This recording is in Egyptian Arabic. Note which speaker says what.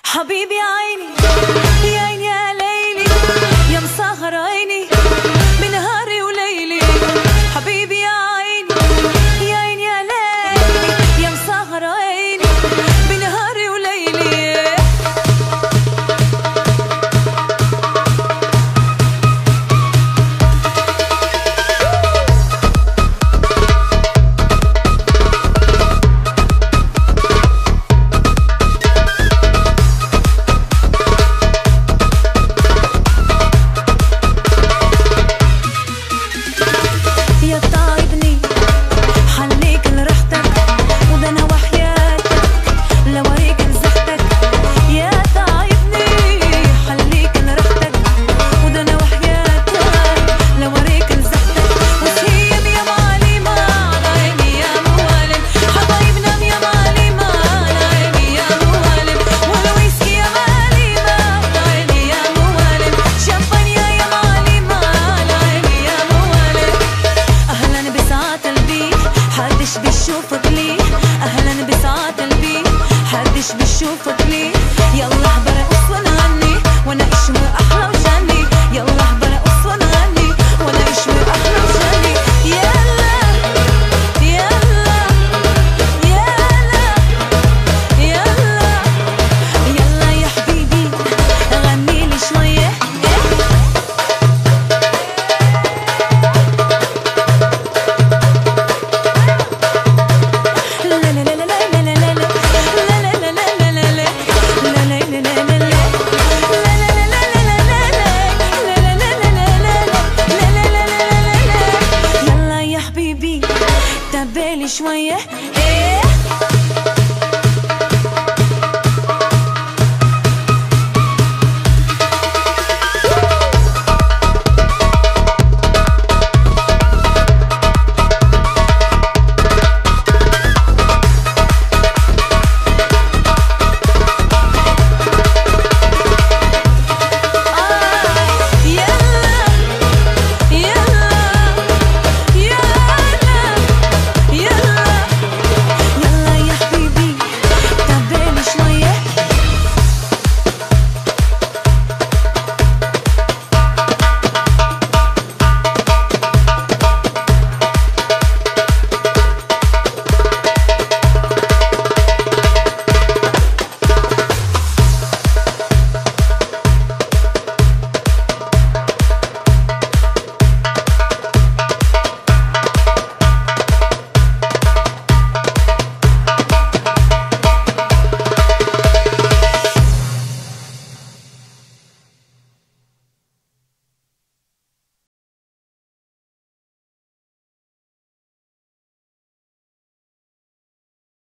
Speaker 1: حبيبي عيني يا عيني يا ليلي يا مسهر عيني بنهاري وليلي حبيبي يا عيني يا عيني يا ليلي يا مسهر عيني بنهاري وليلي يا تعبني حليك لريحتك وده انا وحياتك لوريك لزحتك يا تعبني حليك لريحتك وده انا وحياتك لوريك لزحتك وسيم يا معلمة على عيني يا موالم حبايبنا يا معلمة على عيني يا موالم والويسكي يا معلمة على عيني يا موالم شمبانيا يا معلمة على عيني يا موالم اهلا بساعة قلبي حدش بيشوفك ليه اهلا بساعة قلبي حدش بيشوفك ليه يلا